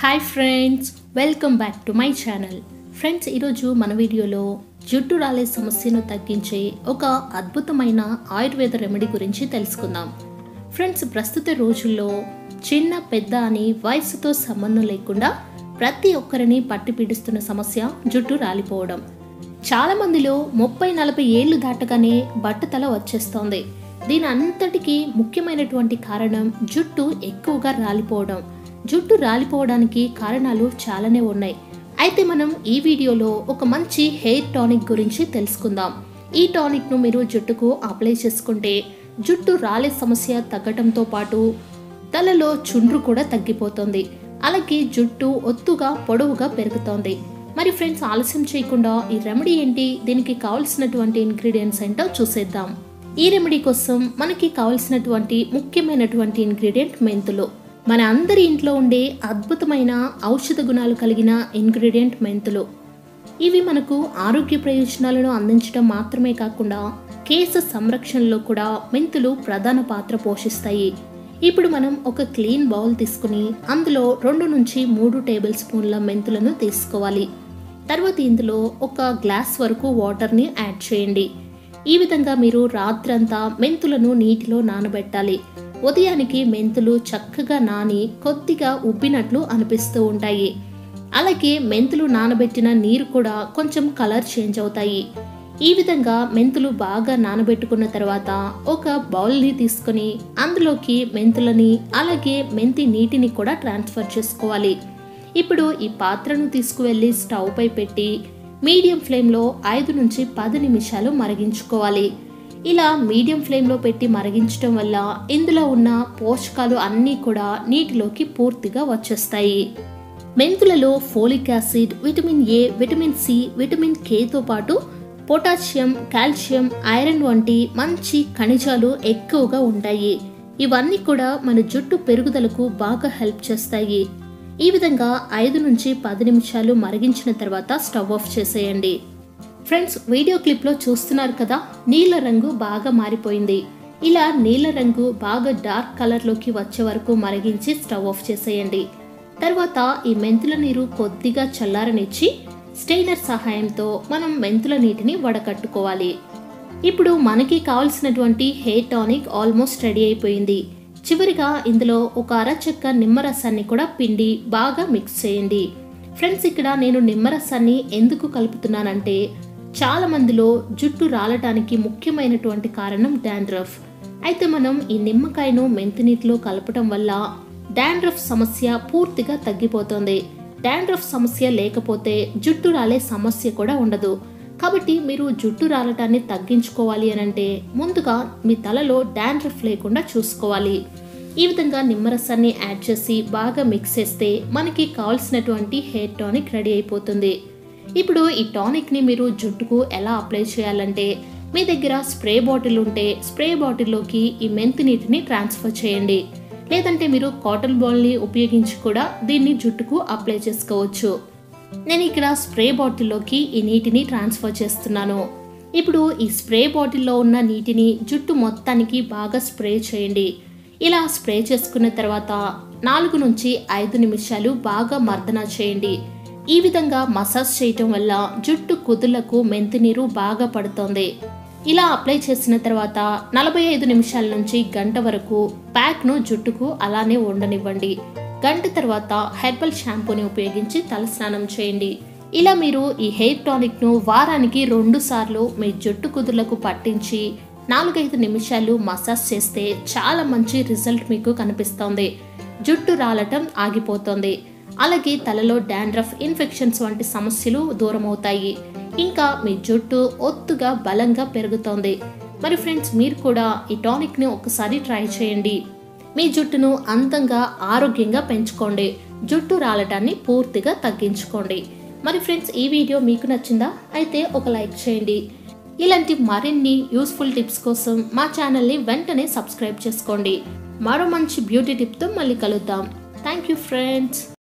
hi friends welcome back to my channel friends ఈరోజు మన వీడియోలో జుట్టు రాలే సమస్యను తగ్గించే ఒక అద్భుతమైన ఆయుర్వేద రెమెడీ గురించి తెలుసుకుందాం ఫ్రెండ్స్ ప్రస్తుత రోజుల్లో చిన్న పెద్ద అని వయసుతో సంబంధం లేకుండా ప్రతి ఒక్కరిని పట్టి పీడిస్తున్న సమస్య జుట్టు రాలిపోవడం చాలా మందిలో ముప్పై నలభై ఏళ్ళు దాటగానే బట్టతల వచ్చేస్తోంది దీని అంతటికీ ముఖ్యమైనటువంటి కారణం జుట్టు ఎక్కువగా రాలిపోవడం జుట్టు రాలిపోవడానికి కారణాలు చాలానే ఉన్నాయి అయితే మనం ఈ వీడియోలో ఒక మంచి హెయిర్ టానిక్ గురించి తెలుసుకుందాం ఈ టానిక్ను మీరు జుట్టుకు అప్లై చేసుకుంటే జుట్టు రాలే సమస్య తగ్గటంతో పాటు తలలో చుండ్రు కూడా తగ్గిపోతుంది అలాగే జుట్టు ఒత్తుగా పొడవుగా పెరుగుతోంది మరి ఫ్రెండ్స్ ఆలస్యం చేయకుండా ఈ రెమెడీ ఏంటి దీనికి కావలసినటువంటి ఇంగ్రీడియంట్స్ ఏంటో చూసేద్దాం ఈ రెమెడీ కోసం మనకి కావలసినటువంటి ముఖ్యమైనటువంటి ఇంగ్రీడియంట్ మెంతులు మన అందరి ఇంట్లో ఉండే అద్భుతమైన ఔషధ గుణాలు కలిగిన ఇంగ్రీడియంట్ మెంతులు ఇవి మనకు ఆరోగ్య ప్రయోజనాలను అందించడం మాత్రమే కాకుండా కేశ సంరక్షణలో కూడా మెంతులు ప్రధాన పాత్ర పోషిస్తాయి ఇప్పుడు మనం ఒక క్లీన్ బౌల్ తీసుకుని అందులో రెండు నుంచి మూడు టేబుల్ స్పూన్ల మెంతులను తీసుకోవాలి తర్వాత ఇందులో ఒక గ్లాస్ వరకు వాటర్ని యాడ్ చేయండి ఈ విధంగా మీరు రాత్రంతా మెంతులను నీటిలో నానబెట్టాలి ఉదయానికి మెంతులు చక్కగా నాని కొద్దిగా ఉబ్బినట్లు అనిపిస్తూ ఉంటాయి అలాగే మెంతులు నానబెట్టిన నీరు కూడా కొంచెం కలర్ చేంజ్ అవుతాయి ఈ విధంగా మెంతులు బాగా నానబెట్టుకున్న తర్వాత ఒక బౌల్ని తీసుకొని అందులోకి మెంతులని అలాగే మెంతి నీటిని కూడా ట్రాన్స్ఫర్ చేసుకోవాలి ఇప్పుడు ఈ పాత్రను తీసుకువెళ్ళి స్టవ్ పై పెట్టి మీడియం ఫ్లేమ్లో ఐదు నుంచి పది నిమిషాలు మరిగించుకోవాలి ఇలా మీడియం ఫ్లేమ్లో పెట్టి మరిగించడం వల్ల ఇందులో ఉన్న పోషకాలు అన్నీ కూడా నీటిలోకి పూర్తిగా వచ్చేస్తాయి మెంతులలో folic acid vitamin A vitamin C vitamin కేతో పాటు పొటాషియం కాల్షియం ఐరన్ వంటి మంచి ఖనిజాలు ఎక్కువగా ఉంటాయి ఇవన్నీ కూడా మన జుట్టు పెరుగుదలకు బాగా హెల్ప్ చేస్తాయి ఈ విధంగా ఐదు నుంచి పది నిమిషాలు మరిగించిన తర్వాత స్టవ్ ఆఫ్ చేసేయండి ఫ్రెండ్స్ వీడియో క్లిప్లో చూస్తున్నారు కదా నీల రంగు బాగా మారిపోయింది ఇలా నీల రంగు బాగా డార్క్ కలర్లోకి వచ్చే వరకు మరిగించి స్టవ్ ఆఫ్ చేసేయండి తర్వాత ఈ మెంతుల నీరు కొద్దిగా చల్లారనిచ్చి స్టెయినర్ సహాయంతో మనం మెంతుల నీటిని వడకట్టుకోవాలి ఇప్పుడు మనకి కావాల్సినటువంటి హెయిర్ టానిక్ ఆల్మోస్ట్ రెడీ అయిపోయింది చివరిగా ఇందులో ఒక అరచెక్క నిమ్మరసాన్ని కూడా పిండి బాగా మిక్స్ చేయండి ఫ్రెండ్స్ ఇక్కడ నేను నిమ్మరసాన్ని ఎందుకు కలుపుతున్నానంటే చాలా మందిలో జుట్టు రాలటానికి ముఖ్యమైనటువంటి కారణం డాండ్రఫ్ అయితే మనం ఈ నిమ్మకాయను మెంతి నీటిలో కలపటం వల్ల డాండ్రఫ్ సమస్య పూర్తిగా తగ్గిపోతుంది డాండ్రఫ్ సమస్య లేకపోతే జుట్టు రాలే సమస్య కూడా ఉండదు కాబట్టి మీరు జుట్టు రాలటాన్ని తగ్గించుకోవాలి అని అంటే ముందుగా మీ తలలో డాండ్రఫ్ లేకుండా చూసుకోవాలి ఈ విధంగా నిమ్మరసాన్ని యాడ్ చేసి బాగా మిక్స్ చేస్తే మనకి కావాల్సినటువంటి హెయిర్ టానిక్ రెడీ అయిపోతుంది ఇప్పుడు ఈ టానిక్ని మీరు జుట్టుకు ఎలా అప్లై చేయాలంటే మీ దగ్గర స్ప్రే బాటిల్ ఉంటే స్ప్రే బాటిల్లోకి ఈ మెంతి నీటిని ట్రాన్స్ఫర్ చేయండి లేదంటే మీరు కాటన్ బాల్ని ఉపయోగించి కూడా దీన్ని జుట్టుకు అప్లై చేసుకోవచ్చు నేను ఇక్కడ స్ప్రే బాటిల్లోకి ఈ నీటిని ట్రాన్స్ఫర్ చేస్తున్నాను ఇప్పుడు ఈ స్ప్రే బాటిల్లో ఉన్న నీటిని జుట్టు మొత్తానికి బాగా స్ప్రే చేయండి ఇలా స్ప్రే చేసుకున్న తర్వాత నాలుగు నుంచి ఐదు నిమిషాలు బాగా మర్దన చేయండి ఈ విధంగా మసాజ్ చేయటం వల్ల జుట్టు కుదులకు మెంతి నీరు బాగా పడుతోంది ఇలా అప్లై చేసిన తర్వాత నలభై ఐదు నిమిషాల నుంచి గంట వరకు ప్యాక్ను జుట్టుకు అలానే ఉండనివ్వండి గంట తర్వాత హెర్బల్ షాంపూని ఉపయోగించి తలస్నానం చేయండి ఇలా మీరు ఈ హెయిర్ టానిక్ను వారానికి రెండు సార్లు మీ జుట్టు కుదులకు పట్టించి నాలుగైదు నిమిషాలు మసాజ్ చేస్తే చాలా మంచి రిజల్ట్ మీకు కనిపిస్తోంది జుట్టు రాలటం ఆగిపోతుంది అలాగే తలలో డాండ్రఫ్ ఇన్ఫెక్షన్స్ వంటి సమస్యలు దూరం అవుతాయి ఇంకా మీ జుట్టు ఒత్తుగా బలంగా పెరుగుతోంది మరి ఫ్రెండ్స్ మీరు కూడా ఈ టానిక్ని ఒకసారి ట్రై చేయండి మీ జుట్టును అందంగా ఆరోగ్యంగా పెంచుకోండి జుట్టు రాలటాన్ని పూర్తిగా తగ్గించుకోండి మరి ఫ్రెండ్స్ ఈ వీడియో మీకు నచ్చిందా అయితే ఒక లైక్ చేయండి ఇలాంటి మరిన్ని యూస్ఫుల్ టిప్స్ కోసం మా ఛానల్ని వెంటనే సబ్స్క్రైబ్ చేసుకోండి మరో మంచి బ్యూటీ టిప్తో మళ్ళీ కలుద్దాం థ్యాంక్ యూ ఫ్రెండ్స్